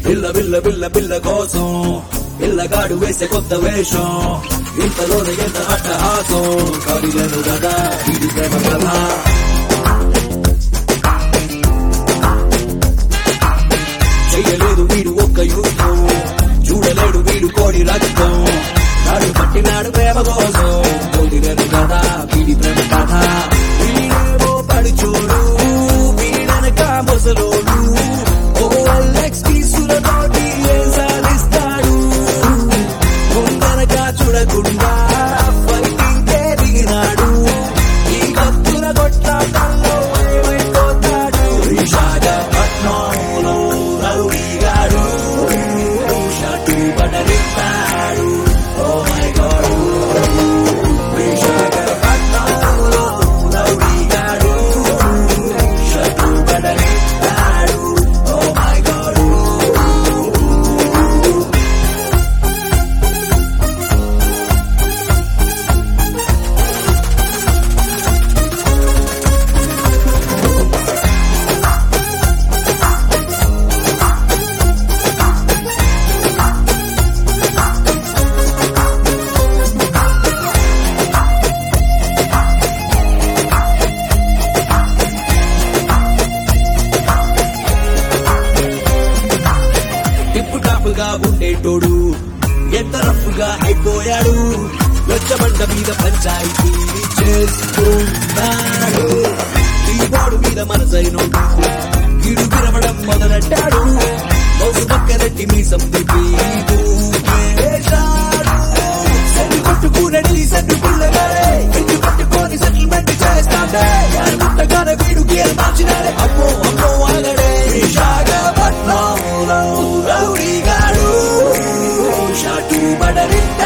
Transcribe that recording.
పిల్ల పిల్ల పిల్ల పిల్ల కోసం పిల్లగాడు వేసే కొత్త వేషం ఇంతలోనే ఎంత అట్టహాసం కవిలను కదా ఇది ప్రేమ కథ చెయ్యలేదు వీడు ఒక్క యుద్ధం చూడలేడు వీడు కోడి రక్తం నాడు పట్టినాడు ప్రేమ కోసం కోడిలను కదా వీడి ప్రేమ కథ వీడేమో పడిచోడు వీడనక మొసలోడు ఓ ఎల్ఎక్స్ పీసులతోటి ఏం సాధిస్తాడు ముందనక చూడకుండా ఫైటింగ్ దిగినాడు ఈ కత్తుల కొట్లాటల్లో ఏమైపోతాడు విశాఖపట్నంలో రౌడీగాడు షటు బడలిస్తాడు ఓ మై గాడ్ విశాఖపట్నంలో రౌడీగాడు షటు బడలిస్తాడు ఓ మై గాడ్ టిప్పు టాపుగా ఉండేటోడు ఎంత రఫ్గా అయిపోయాడు వెచ్చబండ మీద పంచాయతీ చేస్తున్నాడు కీబోర్డు మీద మనసైనోడు ఇడు విరవడం మొదలెట్టాడు మౌసు పక్కనట్టి మీసం తిప్పి దూకేశాడు. సెట్టు కొట్టుకునడి సెట్టు పిల్లగాడే ఇంటి పట్టుకొని సెటిల్మెంట్ చేస్తాడే ముట్టగానే వీడు గేర్ మార్చినాడే అమ్మో అమ్మో ఆగడే విశాఖపట్నంలో రౌడీగాడు షాటు బడలింద